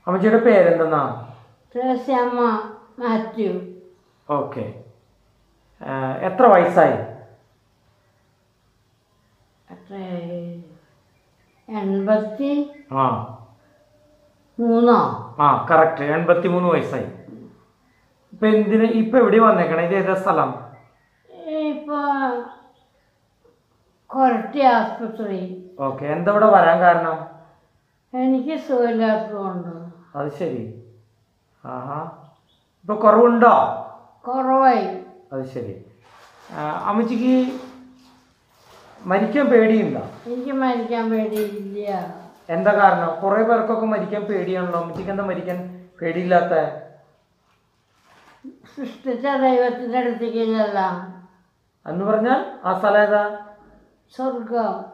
അമ്മച്ചിയുടെ പേരെന്തെന്നാ ത്രേസ്യമ്മ മാത്യു ഓക്കെ എത്ര വയസ്സായി എത്ര എൺപത്തി ആ മൂന്നോ ആ കറക്റ്റ് എൺപത്തി മൂന്ന് വയസ്സായി ഇപ്പൊ എന്തിന് ഇപ്പൊ എവിടെ വന്നേക്കണേ ഇത് ഏതാ സ്ഥലം ഇപ്പൊ കൊരട്ടി ആസ്പത്രി ഓക്കെ എന്താ ഇവിടെ വരാൻ കാരണം എനിക്ക് സുഖമില്ലാത്തതുകൊണ്ട് അത് ശരി ആഹാ ഇപ്പൊ കുറവുണ്ടോ കുറവായി അത് ശരി ആ, അമ്മച്ചിക്ക് മരിക്കാൻ പേടിയുണ്ടോ എനിക്ക് മരിക്കാൻ പേടിയില്ല എന്താ കാരണം കുറെ പേർക്കൊക്കെ മരിക്കാൻ പേടിയാണല്ലോ അമ്മച്ചിക്ക് എന്താ മരിക്കാൻ പേടിയില്ലാത്ത സൃഷ്ടിച്ച ദൈവത്തിൻ്റെ അടുത്തേക്ക് ചെല്ലാം എന്ന് പറഞ്ഞാൽ ആ സ്ഥലം ഏതാ സ്വർഗം